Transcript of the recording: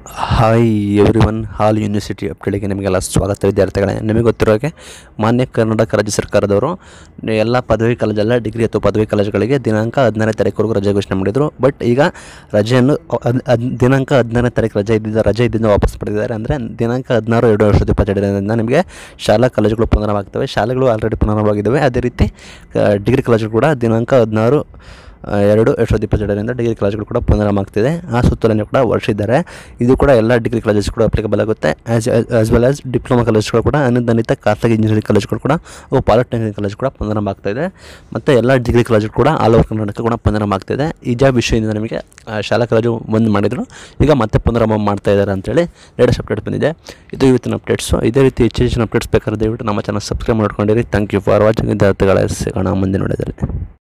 hi everyone all university ಅಪ್ಡೇಟ್ಗೆ ನಿಮಗೆಲ್ಲ ಸ್ವಾಗತ ವಿದ್ಯಾರ್ಥಿಗಳೇ ನಿಮಗೆ ಗೊತ್ತಿರೋ ಹಾಗೆ ಮಾನ್ಯ ಕರ್ನಾಟಕ ರಾಜ್ಯ ಸರ್ಕಾರದವರು ಎಲ್ಲ ಪದವಿ ಕಾಲೇಜೆಲ್ಲ ಡಿಗ್ರಿ ಅಥವಾ ಪದವಿ ಕಾಲೇಜುಗಳಿಗೆ ದಿನಾಂಕ ಹದಿನಾರನೇ ತಾರೀಕುವರೆಗೂ ರಜೆ ಘೋಷಣೆ ಮಾಡಿದರು ಬಟ್ ಈಗ ರಜೆಯನ್ನು ಅದ್- ಅದ್- ದಿನಾಂಕ ಹದಿನಾರನೇ ತಾರೀಕು ರಜೆ ಇದ್ದಿದ್ದ ರಜೆ ಇದ್ದಿಂದ ವಾಪಸ್ ಪಡೆದಿದ್ದಾರೆ ಅಂದರೆ ದಿನಾಂಕ ಹದಿನಾರು ಎರಡು ವರ್ಷದ ಇಪ್ಪತ್ತೆರಡರಿಂದ ನಿಮಗೆ ಶಾಲಾ ಕಾಲೇಜುಗಳು ಪುನರಾಗ್ತವೆ ಶಾಲೆಗಳು ಆಲ್ರೆಡಿ ಪುನರಾಗಿದ್ದಾವೆ ಅದೇ ರೀತಿ ಕ- ಡಿಗ್ರಿ ಕಾಲೇಜುಗಳು ಕೂಡ ದಿನಾಂಕ ಹದಿನಾರು ಆ, ಎರಡು ಎರಡು ಸಾವಿರದ ಇಪ್ಪತ್ತೆರಡರಿಂದ ಡಿಗ್ರಿ ಕಾಲೇಜುಗಳು ಕೂಡ ಪುನರಾಗ್ತಿದೆ ಆ ಸುತ್ತೋಲೆಯನ್ನು ಕೂಡ ಹೊರಡಿಸಿದ್ದಾರೆ ಇದು ಕೂಡ ಎಲ್ಲ ಡಿಗ್ರಿ ಕಾಲೇಜಸ್ ಕೂಡ ಅಪ್ಲಿಕಬಲ್ ಆಗುತ್ತೆ as as well as diploma ಕಾಲೇಜ್ಗಳು ಕೂಡ ಅನುದಾನಿತ ಖಾಸಗಿ ಇಂಜಿನಿಯರಿಂಗ್ ಕಾಲೇಜ್ಗಳು ಕೂಡ ಅವು ಪಾಲಿಟೆಕ್ನಿಕ್ ಕಾಲೇಜ್ ಕೂಡ ಪುನರಾಗ್ತಾ ಇದೆ ಮತ್ತು ಎಲ್ಲ ಡಿಗ್ರಿ ಕಾಲೇಜು ಕೂಡ ಆಲ್ ಓವರ್ ಕರ್ನಾಟಕ ಕೂಡ ಪುನರಾಗ್ತಾ ಇದೆ ಇಜಾಬ್ ವಿಷಯದಿಂದ ನಮಗೆ ಆ, ಶಾಲಾ ಕಾಲೇಜು ಬಂದ್ ಮಾಡಿದರು ಈಗ ಮತ್ತೆ ಪುನರಾಮ ಮಾಡ್ತಾ ಇದ್ದಾರೆ ಅಂತೇಳಿ ಲೇಟೆಸ್ಟ್ ಅಪ್ಡೇಟ್ ಬಂದಿದೆ ಇದು ಇವತ್ತಿನ ಅಪ್ಡೇಟ್ಸು ಇದೇ ರೀತಿ ಹೆಚ್ಚು ಹೆಚ್ಚಿನ ಅಪ್ಡೇಟ್ಸ್ ಬೇಕಾದ್ರೆ ದಯವಿಟ್ಟು ನಮ್ಮ ಚಾನಲ್ ಸಬ್ಸ್ಕ್ರೈಬ್ ಮಾಡ್ಕೊಂಡಿರಿ ಥ್ಯಾಂಕ್ ಯು ಫಾರ್ ವಾಚಿಂಗ್ ವಿದ್ಯಾರ್ಥಿಗಳೇ ಸಿಗೋಣ ಮುಂದಿನ ನೋಡಿದಲ್ಲಿ